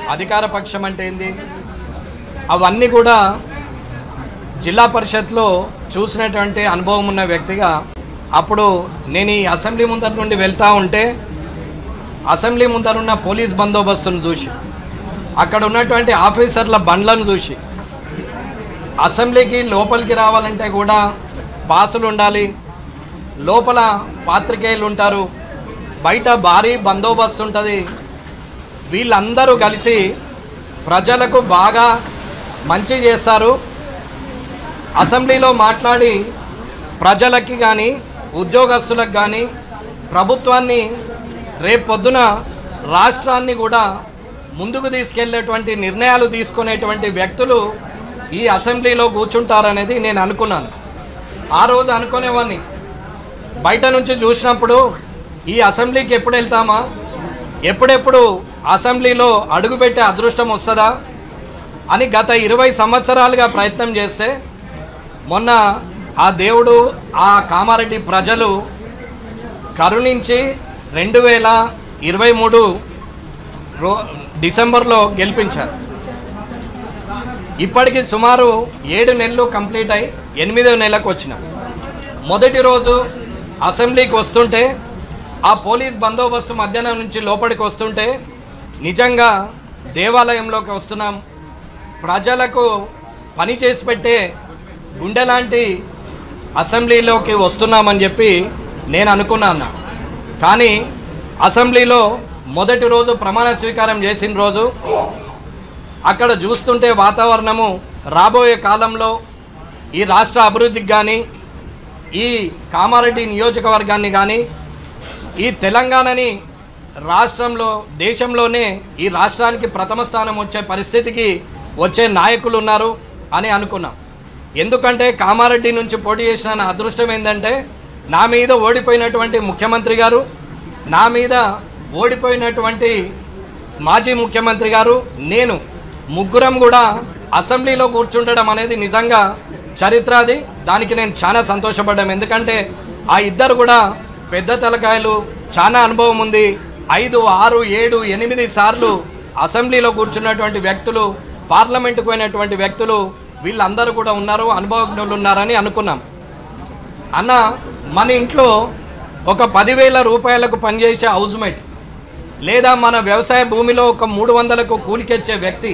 అధికార పక్షం అంటే ఏంది అవన్నీ కూడా జిల్లా పరిషత్లో చూసినటువంటి అనుభవం ఉన్న వ్యక్తిగా అప్పుడు నేను ఈ అసెంబ్లీ ముందర నుండి వెళ్తూ ఉంటే అసెంబ్లీ ముందర ఉన్న పోలీస్ బందోబస్తును చూసి అక్కడ ఉన్నటువంటి ఆఫీసర్ల బండ్లను చూసి అసెంబ్లీకి లోపలికి రావాలంటే కూడా పాసులు ఉండాలి లోపల పాత్రికేయులు ఉంటారు బయట భారీ బందోబస్తు ఉంటుంది వీళ్ళందరూ కలిసి ప్రజలకు బాగా మంచి చేస్తారు అసెంబ్లీలో మాట్లాడి ప్రజలకి కానీ ఉద్యోగస్తులకు కానీ ప్రభుత్వాన్ని రేపు పొద్దున రాష్ట్రాన్ని కూడా ముందుకు తీసుకెళ్లేటువంటి నిర్ణయాలు తీసుకునేటువంటి వ్యక్తులు ఈ అసెంబ్లీలో కూర్చుంటారనేది నేను అనుకున్నాను ఆ రోజు అనుకునేవాడిని బయట నుంచి చూసినప్పుడు ఈ అసెంబ్లీకి ఎప్పుడు వెళ్తామా ఎప్పుడెప్పుడు అసెంబ్లీలో అడుగుపెట్టే అదృష్టం వస్తుందా అని గత ఇరవై సంవత్సరాలుగా ప్రయత్నం చేస్తే మొన్న ఆ దేవుడు ఆ కామారెడ్డి ప్రజలు కరుణించి రెండు వేల ఇరవై మూడు రో డిసెంబర్లో గెలిపించారు ఇప్పటికి సుమారు ఏడు నెలలు కంప్లీట్ అయి ఎనిమిదో నెలకు వచ్చిన మొదటి రోజు అసెంబ్లీకి వస్తుంటే ఆ పోలీస్ బందోబస్తు మధ్యాహ్నం నుంచి లోపలికి వస్తుంటే నిజంగా దేవాలయంలోకి వస్తున్నాం ప్రజలకు పని చేసి పెట్టే గుండె లాంటి అసెంబ్లీలోకి వస్తున్నామని చెప్పి నేను అనుకున్నాను కానీ అసెంబ్లీలో మొదటి రోజు ప్రమాణ స్వీకారం చేసిన రోజు అక్కడ చూస్తుంటే వాతావరణము రాబోయే కాలంలో ఈ రాష్ట్ర అభివృద్ధికి కానీ ఈ కామారెడ్డి నియోజకవర్గాన్ని కానీ ఈ తెలంగాణని రాష్ట్రంలో దేశంలోనే ఈ రాష్ట్రానికి ప్రథమ స్థానం వచ్చే పరిస్థితికి వచ్చే నాయకులు ఉన్నారు అని అనుకున్నాం ఎందుకంటే కామారెడ్డి నుంచి పోటీ చేసిన నా అదృష్టం ఏంటంటే నా మీద ఓడిపోయినటువంటి ముఖ్యమంత్రి గారు నా మీద ఓడిపోయినటువంటి మాజీ ముఖ్యమంత్రి గారు నేను ముగ్గురం కూడా అసెంబ్లీలో కూర్చుండడం అనేది నిజంగా చరిత్ర అది దానికి నేను చాలా సంతోషపడ్డాం ఎందుకంటే ఆ ఇద్దరు కూడా పెద్ద తలకాయలు చాలా అనుభవం ఉంది ఐదు ఆరు ఏడు ఎనిమిది సార్లు అసెంబ్లీలో కూర్చున్నటువంటి వ్యక్తులు పార్లమెంటుకు పోయినటువంటి వ్యక్తులు వీళ్ళందరూ కూడా ఉన్నారు అనుభవజ్ఞులు ఉన్నారని అనుకున్నాం అన్న మన ఇంట్లో ఒక పదివేల రూపాయలకు పనిచేసే హౌస్మేట్ లేదా మన వ్యవసాయ భూమిలో ఒక మూడు వందలకు కూలికెచ్చే వ్యక్తి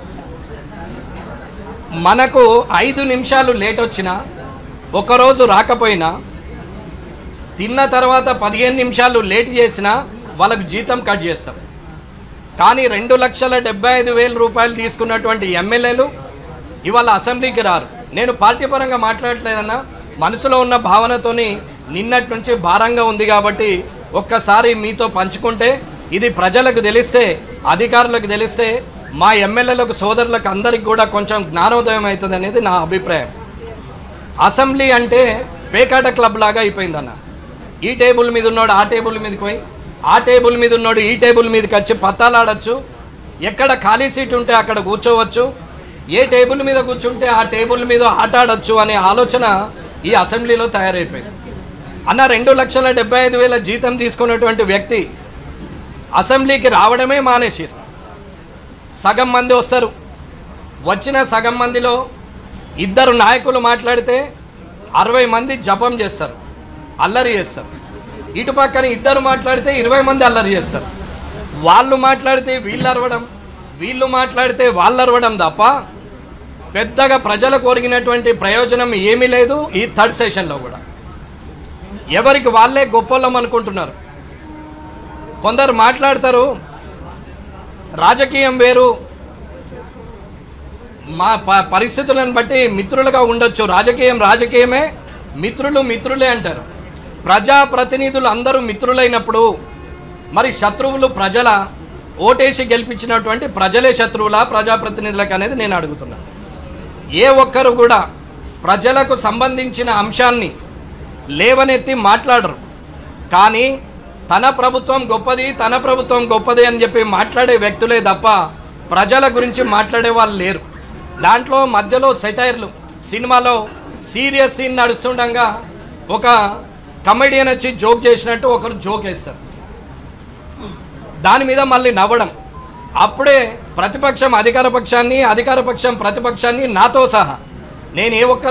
మనకు ఐదు నిమిషాలు లేట్ వచ్చినా ఒకరోజు రాకపోయినా తిన్న తర్వాత పదిహేను నిమిషాలు లేట్ చేసినా వాళ్ళకు జీతం కట్ చేస్తాం కానీ రెండు లక్షల డెబ్బై ఐదు వేల రూపాయలు తీసుకున్నటువంటి ఎమ్మెల్యేలు ఇవాళ అసెంబ్లీకి రారు నేను పార్టీ పరంగా మాట్లాడట్లేదన్నా మనసులో ఉన్న భావనతోని నిన్నటి నుంచి భారంగా ఉంది కాబట్టి ఒక్కసారి మీతో పంచుకుంటే ఇది ప్రజలకు తెలిస్తే అధికారులకు తెలిస్తే మా ఎమ్మెల్యేలకు సోదరులకు అందరికి కూడా కొంచెం జ్ఞానోదయం అవుతుంది అనేది నా అభిప్రాయం అసెంబ్లీ అంటే పేకాట క్లబ్ లాగా అయిపోయిందన్న ఈ టేబుల్ మీద ఉన్నోడు ఆ టేబుల్ మీదకి పోయి ఆ టేబుల్ మీద ఉన్నోడు ఈ టేబుల్ మీదకి వచ్చి పత్తాలాడచ్చు ఎక్కడ ఖాళీ సీట్ ఉంటే అక్కడ కూర్చోవచ్చు ఏ టేబుల్ మీద కూర్చుంటే ఆ టేబుల్ మీద ఆట ఆడొచ్చు అనే ఆలోచన ఈ అసెంబ్లీలో తయారైపోయింది అన్న రెండు లక్షల డెబ్బై ఐదు వేల జీతం తీసుకున్నటువంటి వ్యక్తి అసెంబ్లీకి రావడమే మానేసారు సగం మంది వస్తారు వచ్చిన సగం మందిలో ఇద్దరు నాయకులు మాట్లాడితే అరవై మంది జపం చేస్తారు అల్లరి చేస్తారు ఇటు పక్కన ఇద్దరు మాట్లాడితే ఇరవై మంది అల్లరి చేస్తారు వాళ్ళు మాట్లాడితే వీళ్ళు అరవడం వీళ్ళు మాట్లాడితే వాళ్ళు అరవడం తప్ప పెద్దగా ప్రజలకు ఒరిగినటువంటి ప్రయోజనం ఏమీ లేదు ఈ థర్డ్ సెషన్లో కూడా ఎవరికి వాళ్ళే గొప్పలం అనుకుంటున్నారు కొందరు మాట్లాడతారు రాజకీయం వేరు మా ప- పరిస్థితులను బట్టి మిత్రులుగా ఉండొచ్చు రాజకీయం రాజకీయమే మిత్రులు మిత్రులే అంటారు ప్రజాప్రతినిధులు అందరూ మిత్రులైనప్పుడు మరి శత్రువులు ప్రజల ఓటేసి గెలిపించినటువంటి ప్రజలే శత్రువుల ప్రజాప్రతినిధులకు అనేది నేను అడుగుతున్నాను ఏ ఒక్కరు కూడా ప్రజలకు సంబంధించిన అంశాన్ని లేవనెత్తి మాట్లాడరు కానీ తన ప్రభుత్వం గొప్పది తన ప్రభుత్వం గొప్పది అని చెప్పి మాట్లాడే వ్యక్తులే తప్ప ప్రజల గురించి మాట్లాడే వాళ్ళు లేరు దాంట్లో మధ్యలో సెటైర్లు సినిమాలో సీరియస్ సీన్ నడుస్తుండగా ఒక కమెడియన్ వచ్చి జోక్ చేసినట్టు ఒకరు జోక్ వేస్తారు దాని మీద మళ్ళీ నవ్వడం అప్పుడే ప్రతిపక్షం అధికార పక్షాన్ని అధికార పక్షం ప్రతిపక్షాన్ని నాతో సహా నేను ఏ ఒక్క